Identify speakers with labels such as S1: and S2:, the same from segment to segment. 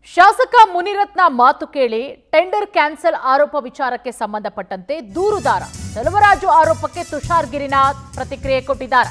S1: ಶಾಸಕ ಮುನಿರತ್ನ ಮಾತು ಕೇಳಿ ಟೆಂಡರ್ ಕ್ಯಾನ್ಸಲ್ ಆರೋಪ ವಿಚಾರಕ್ಕೆ ಸಂಬಂಧಪಟ್ಟಂತೆ ದೂರುದಾರ ಚಲುವರಾಜು ಆರೋಪಕ್ಕೆ ತುಷಾರ್ ಗಿರಿನಾಥ್ ಪ್ರತಿಕ್ರಿಯೆ ಕೊಟ್ಟಿದ್ದಾರೆ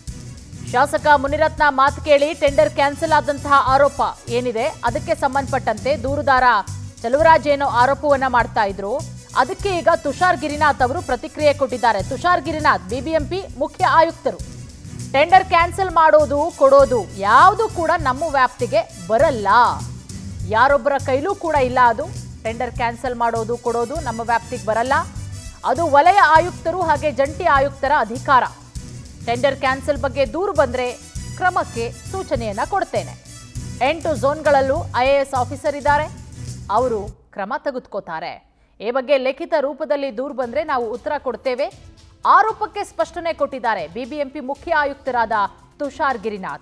S1: ಶಾಸಕ ಮುನಿರತ್ನ ಮಾತು ಕೇಳಿ ಟೆಂಡರ್ ಕ್ಯಾನ್ಸಲ್ ಆದಂತಹ ಆರೋಪ ಏನಿದೆ ಅದಕ್ಕೆ ಸಂಬಂಧಪಟ್ಟಂತೆ ದೂರುದಾರ ಚಲುವರಾಜ್ ಏನೋ ಆರೋಪವನ್ನ ಮಾಡ್ತಾ ಇದ್ರು ಅದಕ್ಕೆ ಈಗ ತುಷಾರ್ ಗಿರಿನಾಥ್ ಅವರು ಪ್ರತಿಕ್ರಿಯೆ ಕೊಟ್ಟಿದ್ದಾರೆ ತುಷಾರ್ ಗಿರಿನಾಥ್ ಬಿಬಿಎಂಪಿ ಮುಖ್ಯ ಆಯುಕ್ತರು ಟೆಂಡರ್ ಕ್ಯಾನ್ಸಲ್ ಮಾಡೋದು ಕೊಡೋದು ಯಾವುದು ಕೂಡ ನಮ್ಮ ವ್ಯಾಪ್ತಿಗೆ ಬರಲ್ಲ ಯಾರೊಬ್ಬರ ಕೈಲೂ ಕೂಡ ಇಲ್ಲ ಅದು ಟೆಂಡರ್ ಕ್ಯಾನ್ಸಲ್ ಮಾಡೋದು ಕೊಡೋದು ನಮ್ಮ ವ್ಯಾಪ್ತಿಗೆ ಬರಲ್ಲ ಅದು ವಲಯ ಆಯುಕ್ತರು ಹಾಗೆ ಜಂಟಿ ಆಯುಕ್ತರ ಅಧಿಕಾರ ಟೆಂಡರ್ ಕ್ಯಾನ್ಸಲ್ ಬಗ್ಗೆ ದೂರು ಬಂದ್ರೆ ಕ್ರಮಕ್ಕೆ ಸೂಚನೆಯನ್ನ ಕೊಡ್ತೇನೆ ಎಂಟು ಝೋನ್ಗಳಲ್ಲೂ ಐಎಎಸ್ ಆಫೀಸರ್ ಇದ್ದಾರೆ ಅವರು ಕ್ರಮ ತೆಗೆದುಕೋತಾರೆ ಈ ಬಗ್ಗೆ ಲಿಖಿತ ರೂಪದಲ್ಲಿ ದೂರು ಬಂದ್ರೆ ನಾವು ಉತ್ತರ ಕೊಡ್ತೇವೆ ಆರೋಪಕ್ಕೆ ಸ್ಪಷ್ಟನೆ ಕೊಟ್ಟಿದ್ದಾರೆ ಬಿಬಿಎಂಪಿ ಮುಖ್ಯ ಆಯುಕ್ತರಾದ ತುಷಾರ್ ಗಿರಿನಾಥ್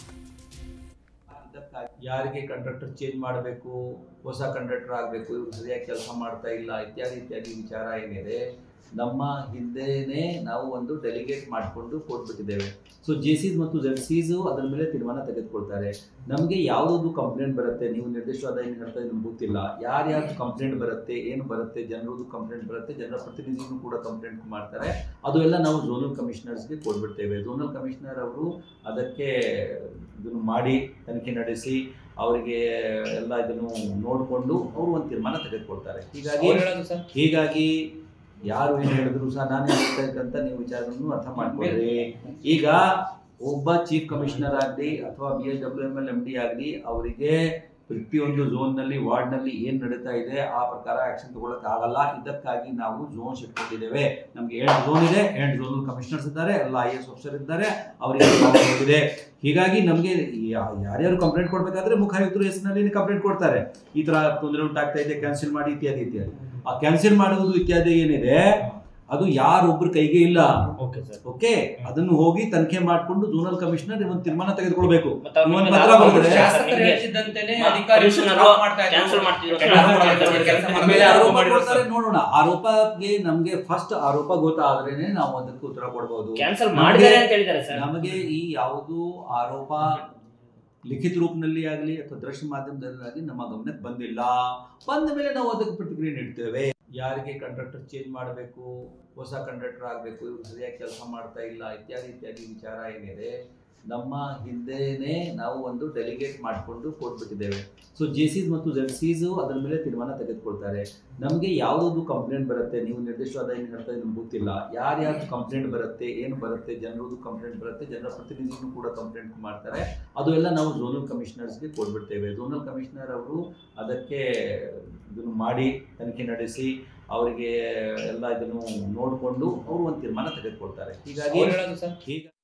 S2: ಇದಕ್ಕಾಗಿ ಯಾರಿಗೆ ಕಂಡಕ್ಟರ್ ಚೇಂಜ್ ಮಾಡಬೇಕು ಹೊಸ ಕಂಡಕ್ಟರ್ ಆಗಬೇಕು ಇವ್ರು ಸರಿಯಾಗಿ ಕೆಲಸ ಮಾಡ್ತಾ ಇಲ್ಲ ಇತ್ಯಾದಿ ಇತ್ಯಾದಿ ವಿಚಾರ ಏನಿದೆ ನಮ್ಮ ಹಿಂದೆನೇ ನಾವು ಒಂದು ಡೆಲಿಗೇಟ್ ಮಾಡಿಕೊಂಡು ಕೊಟ್ಬಿಟ್ಟಿದ್ದೇವೆ ಸೊ ಜೆ ಸಿಸ್ ಮತ್ತು ಜೆಡ್ ಸಿಸು ಅದರ ಮೇಲೆ ತೀರ್ಮಾನ ತೆಗೆದುಕೊಳ್ತಾರೆ ನಮಗೆ ಯಾವುದೊಂದು ಕಂಪ್ಲೇಂಟ್ ಬರುತ್ತೆ ನೀವು ನಿರ್ದಿಷ್ಟವಾದ ಏನು ಹೇಳ್ತಾ ನಮ್ಗೆ ಗೊತ್ತಿಲ್ಲ ಯಾರ್ಯಾರು ಕಂಪ್ಲೇಂಟ್ ಬರುತ್ತೆ ಏನು ಬರುತ್ತೆ ಜನರದ್ದು ಕಂಪ್ಲೇಂಟ್ ಬರುತ್ತೆ ಜನರ ಪ್ರತಿನಿಧಿಗಳು ಕೂಡ ಕಂಪ್ಲೇಂಟ್ ಮಾಡ್ತಾರೆ ಅದು ಎಲ್ಲ ನಾವು ಝೋನಲ್ ಕಮಿಷನರ್ಸ್ಗೆ ಕೊಟ್ಬಿಡ್ತೇವೆ ಝೋನಲ್ ಕಮಿಷನರ್ ಅವರು ಅದಕ್ಕೆ ಇದನ್ನು ಮಾಡಿ ತನಿಖೆ ನಡೆಸಿ ಅವರಿಗೆ ಎಲ್ಲ ಇದನ್ನು ನೋಡಿಕೊಂಡು ಅವರು ಒಂದು ತೀರ್ಮಾನ ತೆಗೆದುಕೊಳ್ತಾರೆ ಹೀಗಾಗಿ
S3: ಅವ್ರು ಹೇಳೋದು ಸರ್
S2: ಹೀಗಾಗಿ ಯಾರು ಏನು ಹೇಳಿದ್ರು ಸಹ ನಾನು ಹೇಳ್ತಕ್ಕಂಥ ನೀವು ವಿಚಾರಗಳನ್ನು ಅರ್ಥ ಮಾಡ್ಕೊಳ್ರಿ ಈಗ ಒಬ್ಬ ಚೀಫ್ ಕಮಿಷನರ್ ಆಗಲಿ ಅಥವಾ B S W M L M D ಆಗಲಿ ಅವರಿಗೆ ಪ್ರತಿಯೊಂದು ಝೋನ್ನಲ್ಲಿ ವಾರ್ಡ್ನಲ್ಲಿ ಏನು ನಡೀತಾ ಇದೆ ಆ ಪ್ರಕಾರ ಆಕ್ಷನ್ ತಗೊಳಕ್ ಆಗಲ್ಲ ಇದಕ್ಕಾಗಿ ನಾವು ಝೋನ್ಸ್ ಇಟ್ಕೊಂಡಿದ್ದೇವೆ ನಮ್ಗೆ ಎಂಟು ಝೋನ್ ಇದೆ ಎಂಟು ಝೋನ್ ಕಮಿಷನರ್ಸ್ ಇದ್ದಾರೆ ಎಲ್ಲ ಐ ಎಸ್ ಆಫೀಸರ್ ಇದ್ದಾರೆ ಅವರಿಗೆ ಇದೆ ಹೀಗಾಗಿ ನಮಗೆ ಯಾರ್ಯಾರು ಕಂಪ್ಲೇಂಟ್ ಕೊಡಬೇಕಾದ್ರೆ ಮುಖಾಯುಕ್ತರು ಹೆಸರಿನಲ್ಲಿ ಕಂಪ್ಲೇಂಟ್ ಕೊಡ್ತಾರೆ ಈ ತರ ತೊಂದರೆ ಉಂಟಾಗ್ತಾ ಇದೆ ಕ್ಯಾನ್ಸಲ್ ಮಾಡಿ ಇತ್ಯಾದಿ ಇತ್ಯಾದಿ ಆ ಕ್ಯಾನ್ಸಲ್ ಮಾಡುವುದು ಇತ್ಯಾದಿ ಏನಿದೆ ಅದು ಯಾರೊಬ್ಬರ ಕೈಗೆ ಇಲ್ಲ
S3: ಓಕೆ ಸರ್
S2: ಓಕೆ ಅದನ್ನು ಹೋಗಿ ತನಿಖೆ ಮಾಡಿಕೊಂಡು ಝೋನಲ್ ಕಮಿಷನರ್ ಒಂದು ತೀರ್ಮಾನ ತೆಗೆದುಕೊಳ್ಬೇಕು
S3: ಮತ್ತೆ ಅವ್ರ
S2: ಒಂದು
S3: ಮೇಲೆ
S2: ಪತ್ರ
S3: ಆರೋಪ
S2: ಬಂದಿದೆ.
S3: ಶಾಸಕರು ಹೇಳ್ತಿದ್ದಂತೆನೆ ಅಧಿಕಾರಿಗಳು stop ಮಾಡ್ತಾ ಇದ್ರು.
S4: ಕ್ಯಾನ್ಸಲ್ ಮಾಡ್ತಿದ್ರು
S3: ಕೆಲಸ ಮಾಡ್ತಿದ್ರು, ಕೆಲಸ
S2: ಆಮೇಲೆ
S3: ಮಾಡ್ತಿದ್ರು.
S2: ಆರೋಪ
S3: ಮಾಡಿದ್ರು
S2: ಕೊಡ್ತಾರೆ
S3: ಸರ್.
S2: ನೋಡೋಣ ಆರೋಪಕ್ಕೆ ನಮ್ಗೆ ಫಸ್ಟ್ ಆರೋಪ ಗೊತ್ತಾದ್ರೇನೆ ನಾವು ಅದಕ್ಕೆ ಉತ್ತರ ಕೊಡಬಹುದು
S4: ಕ್ಯಾನ್ಸಲ್ ಮಾಡಿದ್ದಾರೆ ಅಂತ ಹೇಳಿದ್ದಾರೆ ಸರ್
S2: ನಮಗೆ ಈ ಯಾವುದು ಆರೋಪ ಲಿಖಿತ ರೂಪದಲ್ಲಿ ಆಗಲಿ ಅಥವಾ ದೃಶ್ಯ ಮಾಧ್ಯಮದಲ್ಲಿ ಆಗಲಿ ನಮ್ಮ ಗಮನಕ್ಕೆ ಬಂದಿಲ್ಲ ಬಂದ ಮೇಲೆ ನಾವು ಅದಕ್ಕೆ ಪ್ರತಿಕ್ರಿಯೆ ನೀಡ್ತೇವೆ ಯಾರಿಗೆ ಕಂಡಕ್ಟರ್ ಚೇಂಜ್ ಮಾಡಬೇಕು ಹೊಸ ಕಂಡಕ್ಟರ್ ಆಗಬೇಕು ಇವ್ರು ಸರಿಯಾಗಿ ಕೆಲಸ ಮಾಡ್ತಾ ಇಲ್ಲ ಇತ್ಯಾದಿ ಇತ್ಯಾದಿ ವಿಚಾರ ಏನಿದೆ ನಮ್ಮ ಹಿಂದೆನೇ ನಾವು ಒಂದು ಡೆಲಿಗೇಟ್ ಮಾಡಿಕೊಂಡು ಕೊಟ್ಬಿಟ್ಟಿದ್ದೇವೆ ಸೊ ಜೆ ಸಿಸ್ ಮತ್ತು ಜೆಡ್ ಸಿಸು ಅದರ ಮೇಲೆ ತೀರ್ಮಾನ ತೆಗೆದುಕೊಳ್ತಾರೆ ನಮಗೆ ಯಾವುದೊಂದು ಕಂಪ್ಲೇಂಟ್ ಬರುತ್ತೆ ನೀವು ನಿರ್ದಿಷ್ಟವಾದ ಏನು ಹೇಳ್ತಾ ನಮ್ಗೆ ಗೊತ್ತಿಲ್ಲ ಯಾರ್ಯಾರು ಕಂಪ್ಲೇಂಟ್ ಬರುತ್ತೆ ಏನು ಬರುತ್ತೆ ಜನರದ್ದು ಕಂಪ್ಲೇಂಟ್ ಬರುತ್ತೆ ಜನರ ಪ್ರತಿನಿಧಿಗಳು ಕೂಡ ಕಂಪ್ಲೇಂಟ್ ಮಾಡ್ತಾರೆ ಅದು ಎಲ್ಲ ನಾವು ಝೋನಲ್ ಕಮಿಷನರ್ಸ್ಗೆ ಕೊಟ್ಬಿಡ್ತೇವೆ ಝೋನಲ್ ಕಮಿಷನರ್ ಅವರು ಅದಕ್ಕೆ ಇದನ್ನು ಮಾಡಿ ತನಿಖೆ ನಡೆಸಿ ಅವರಿಗೆ ಎಲ್ಲ ಇದನ್ನು ನೋಡಿಕೊಂಡು ಅವರು ಒಂದು ತೀರ್ಮಾನ ತೆಗೆದುಕೊಳ್ತಾರೆ ಹೀಗಾಗಿ
S3: ಅವ್ರು ಹೇಳೋದು ಸರ್
S2: ಹೀಗಾಗಿ